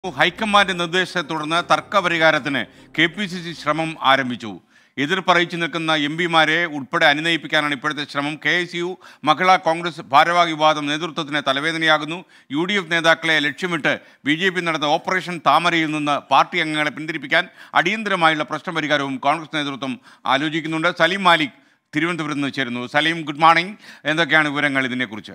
high command നിർദ്ദേശത്തെ തുടർന്ന് തർക്കപരിഹാരത്തിന് കെ പി സി സി ശ്രമം ആരംഭിച്ചു എതിർപ്പറിയിച്ചു നിൽക്കുന്ന എം പിമാരെ ഉൾപ്പെടെ അനുനയിപ്പിക്കാനാണ് ഇപ്പോഴത്തെ ശ്രമം K S U Mahila Congress ഭാരവാഹി വിവാദം നേതൃത്വത്തിന് തലവേദനയാകുന്നു യു ഡി എഫ് നേതാക്കളെ ലക്ഷ്യമിട്ട് ബി ജെ പി നടന്ന ഓപ്പറേഷൻ താമരയിൽ നിന്ന് പാർട്ടി അംഗങ്ങളെ പിന്തിരിപ്പിക്കാൻ അടിയന്തരമായുള്ള പ്രശ്നപരിഹാരവും കോൺഗ്രസ് നേതൃത്വം ആലോചിക്കുന്നുണ്ട് സലീം മാലിക് തിരുവനന്തപുരത്ത് നിന്ന് ചേരുന്നു സലീം ഗുഡ് മോർണിംഗ് എന്തൊക്കെയാണ് വിവരങ്ങൾ ഇതിനെക്കുറിച്ച്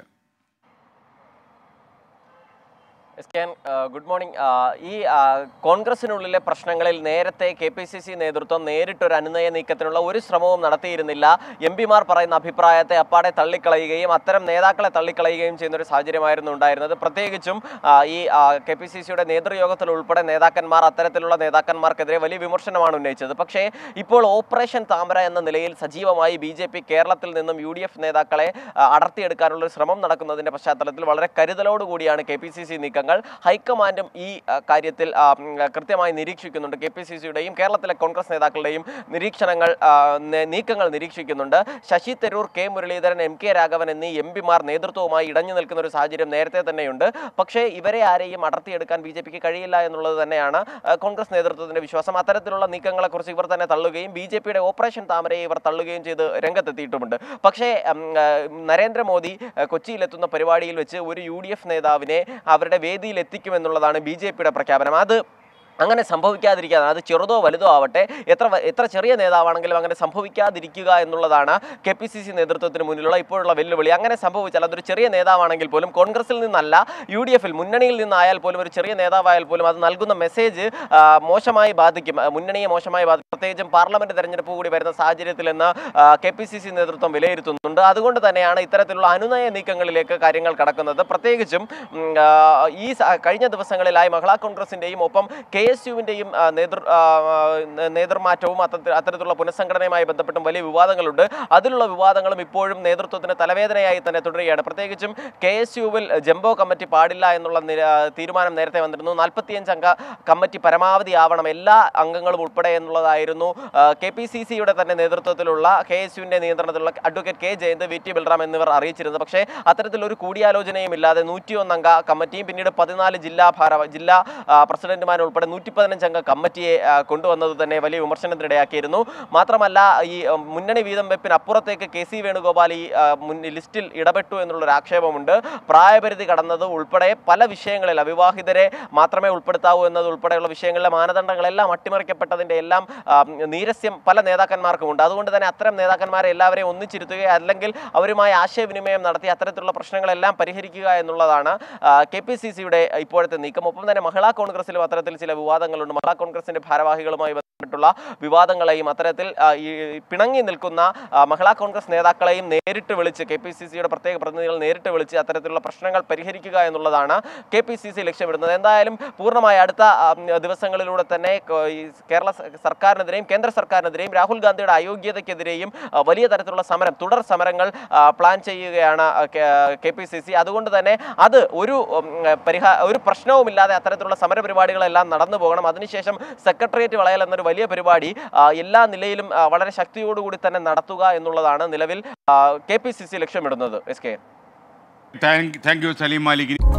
എസ് കെ എൻ, ആ, ഗുഡ് മോർണിംഗ് ആ, ഈ ആ, കോൺഗ്രസിനുള്ളിലെ പ്രശ്നങ്ങളിൽ നേരത്തെ കെ പി സി സി നേതൃത്വം നേരിട്ടൊരു അനുനയ നീക്കത്തിനുള്ള ഒരു ശ്രമവും നടത്തിയിരുന്നില്ല എം പിമാർ പറയുന്ന അഭിപ്രായത്തെ അപ്പാടെ തള്ളിക്കളയുകയും അത്തരം നേതാക്കളെ തള്ളിക്കളയുകയും ചെയ്യുന്ന ഒരു സാഹചര്യമായിരുന്നു ഉണ്ടായിരുന്നത് പ്രത്യേകിച്ചും ആ, ഈ കെ പി സി സിയുടെ നേതൃയോഗത്തിൽ ഉൾപ്പെടെ നേതാക്കന്മാർ അത്തരത്തിലുള്ള നേതാക്കന്മാർക്കെതിരെ വലിയ വിമർശനമാണ് ഉന്നയിച്ചത് പക്ഷേ ഇപ്പോൾ ഓപ്പറേഷൻ താമര എന്ന നിലയിൽ സജീവമായി ബി ജെ പി കേരളത്തിൽ നിന്നും യു ഡി എഫ് നേതാക്കളെ ആ, അടർത്തിയെടുക്കാനുള്ള ഒരു ശ്രമം നടക്കുന്നതിന്റെ പശ്ചാത്തലത്തിൽ വളരെ കരുതലോടുകൂടിയാണ് കെ പി സി സി നീക്കങ്ങൾ ഹൈക്കമാൻഡും ഈ ആ, കാര്യത്തിൽ ആ, ഉം, കൃത്യമായി നിരീക്ഷിക്കുന്നുണ്ട് കെ പി സി സിയുടെയും കേരളത്തിലെ കോൺഗ്രസ് നേതാക്കളുടെയും നിരീക്ഷണങ്ങൾ ആ, നേ- നീക്കങ്ങൾ നിരീക്ഷിക്കുന്നുണ്ട് Shashi Tharoor K Muraleedharan M K Raghavan എന്നീ എം പിമാർ നേതൃത്വവുമായി ഇടഞ്ഞു നിൽക്കുന്ന ഒരു സാഹചര്യം നേരത്തെ തന്നെയുണ്ട് പക്ഷേ ഇവരെ ആരെയും അടർത്തിയെടുക്കാൻ ബി ജെ പിക്ക് കഴിയില്ല എന്നുള്ളത് തന്നെയാണ് ആ, കോൺഗ്രസ് നേതൃത്വത്തിന്റെ വിശ്വാസം അത്തരത്തിലുള്ള നീക്കങ്ങളെക്കുറിച്ച് ഇവർ തന്നെ തള്ളുകയും ബി ജെ പിയുടെ ഓപ്പറേഷൻ താമരയെ ഇവർ തള്ളുകയും ചെയ്ത് രംഗത്തെത്തിയിട്ടുമുണ്ട് പക്ഷേ ഉം, ആ, നരേന്ദ്രമോദി ആ, കൊച്ചിയിലെത്തുന്ന പരിപാടിയിൽ വെച്ച് ഒരു യു ഡി എഫ് നേതാവിനെ അവരുടെ വേദിയിൽ എത്തിക്കുമെന്നുള്ളതാണ് ബി ജെ പിയുടെ പ്രഖ്യാപനം അത് അങ്ങനെ സംഭവിക്കാതിരിക്കാൻ അത് ചെറുതോ വലുതോ ആവട്ടെ എത്ര വ- എത്ര ചെറിയ നേതാവാണെങ്കിലും അങ്ങനെ സംഭവിക്കാതിരിക്കുക എന്നുള്ളതാണ് കെ പി സി സി നേതൃത്വത്തിന് മുന്നിലുള്ള ഇപ്പോഴുള്ള വെല്ലുവിളി അങ്ങനെ സംഭവിച്ചാൽ അതൊരു ചെറിയ നേതാവാണെങ്കിൽ പോലും കോൺഗ്രസിൽ നിന്നല്ല യു ഡി എഫിൽ മുന്നണിയിൽ നിന്നായാൽ പോലും ഒരു ചെറിയ നേതാവായാൽ പോലും അത് നൽകുന്ന മെസ്സേജ് ആ, മോശമായി ബാധിക്കും ആ, മുന്നണിയെ മോശമായി ബാധിക്കും പ്രത്യേകിച്ചും പാർലമെന്റ് തെരഞ്ഞെടുപ്പ് കൂടി വരുന്ന സാഹചര്യത്തിൽ എന്ന് കെ പി സി സി നേതൃത്വം വിലയിരുത്തുന്നുണ്ട് അതുകൊണ്ട് തന്നെയാണ് ഇത്തരത്തിലുള്ള അനുനയ നീക്കങ്ങളിലേക്ക് കാര്യങ്ങൾ കടക്കുന്നത് പ്രത്യേകിച്ചും ഉം, ആ, ഈ സ- കഴിഞ്ഞ ദിവസങ്ങളിലായി മഹിളാ കോൺഗ്രസിന്റെയും ഒപ്പം കെ എസ് യുവിന്റെയും നേതൃ ആ, ആ, നേതൃമാറ്റവും അത്തരത്തിൽ അത്തരത്തിലുള്ള പുനഃസംഘടനയുമായി ബന്ധപ്പെട്ടും വലിയ വിവാദങ്ങളുണ്ട് അതിലുള്ള വിവാദങ്ങളും ഇപ്പോഴും നേതൃത്വത്തിന് തലവേദനയായി തന്നെ തുടരുകയാണ് പ്രത്യേകിച്ചും കെ എസ് യുവിൽ ജംബോ കമ്മിറ്റി പാടില്ല എന്നുള്ള നിര- തീരുമാനം നേരത്തെ വന്നിരുന്നു നാൽപ്പത്തിയഞ്ച് അംഗ കമ്മിറ്റി പരമാവധി ആവണം എല്ലാ അംഗങ്ങളും ഉൾപ്പെടെ എന്നുള്ളതായിരുന്നു കെ പി സി സിയുടെ തന്നെ നേതൃത്വത്തിലുള്ള കെ എസ് യുവിന്റെ നിയന്ത്രണത്തിലുള്ള advocate K Jayant V T Balram എന്നിവർ അറിയിച്ചിരുന്നത് പക്ഷേ അത്തരത്തിലൊരു കൂടിയാലോചനയും ഇല്ലാതെ നൂറ്റിയൊന്നംഗ കമ്മിറ്റിയും പിന്നീട് പതിനാല് ജില്ലാ ഭാര ജില്ലാ ആ, പ്രസിഡന്റുമാരുൾപ്പെടെ നൂറ്റി പതിനഞ്ച് അംഗ കമ്മിറ്റിയെ ആ, കൊണ്ടുവന്നത് തന്നെ വലിയ വിമർശനത്തിനിടയാക്കിയിരുന്നു മാത്രമല്ല ഈ ആ, മുന്നണി വീതം വെപ്പിന് അപ്പുറത്തേക്ക് കെ സി വേണുഗോപാൽ ഈ ആ, മുൻ ലിസ്റ്റിൽ ഇടപെട്ടു എന്നുള്ളൊരു ആക്ഷേപമുണ്ട് പ്രായപരിധി കടന്നത് ഉൾപ്പെടെ പല വിഷയങ്ങളിൽ അവിവാഹിതരെ മാത്രമേ ഉൾപ്പെടുത്താവൂ എന്നത് ഉൾപ്പെടെയുള്ള വിഷയങ്ങളിലെ മാനദണ്ഡങ്ങളെല്ലാം അട്ടിമറിക്കപ്പെട്ടതിന്റെ എല്ലാം ആ, നീരസ്യം പല നേതാക്കന്മാർക്കുമുണ്ട് അതുകൊണ്ട് തന്നെ അത്തരം നേതാക്കന്മാരെ എല്ലാവരെയും ഒന്നിച്ചിരുത്തുക അല്ലെങ്കിൽ അവരുമായി ആശയവിനിമയം നടത്തി അത്തരത്തിലുള്ള പ്രശ്നങ്ങളെല്ലാം പരിഹരിക്കുക എന്നുള്ളതാണ് കെ പി സി സിയുടെ ഇപ്പോഴത്തെ നീക്കം ഒപ്പം തന്നെ മഹിളാ കോൺഗ്രസിലും അത്തരത്തിൽ ചില വിവാദങ്ങളുണ്ട് മഹിളാ കോൺഗ്രസിന്റെ ഭാരവാഹികളുമായി ബന്ധപ്പെട്ടുള്ള വിവാദങ്ങളെയും അത്തരത്തിൽ ആ, ഈ പിണങ്ങി നിൽക്കുന്ന ആ, മഹിളാ കോൺഗ്രസ് നേതാക്കളെയും നേരിട്ട് വിളിച്ച് കെ പി സി സിയുടെ പ്രത്യേക പ്രതിനിധികൾ നേരിട്ട് വിളിച്ച് അത്തരത്തിലുള്ള പ്രശ്നങ്ങൾ പരിഹരിക്കുക എന്നുള്ളതാണ് കെ പി സി സി ലക്ഷ്യമിടുന്നത് എന്തായാലും പൂർണ്ണമായി അടുത്ത ആ, ദിവസങ്ങളിലൂടെ തന്നെ ക- ഈ കേരള സ- സർക്കാരിനെതിരെയും കേന്ദ്ര സർക്കാരിനെതിരെയും രാഹുൽ ഗാന്ധിയുടെ അയോഗ്യതയ്ക്കെതിരെയും ആ, വലിയ തരത്തിലുള്ള സമരം തുടർ സമരങ്ങൾ ആ, പ്ലാൻ ചെയ്യുകയാണ് കെ പി സി സി അതുകൊണ്ട് തന്നെ അത് ഒരു ഉം, പരിഹാ ഒരു പ്രശ്നവുമില്ലാതെ അത്തരത്തിലുള്ള സമര പരിപാടികളെല്ലാം നടന്നു പോകണം അതിനുശേഷം സെക്രട്ടേറിയറ്റ് വളയൽ എന്നൊരു വലിയ പരിപാടി ആ, എല്ലാ നിലയിലും ആ, വളരെ ശക്തിയോടുകൂടി തന്നെ നടത്തുക എന്നുള്ളതാണ് നിലവിൽ കെ പി സി സി ലക്ഷ്യമിടുന്നത് S K thank thank you Saleem Malik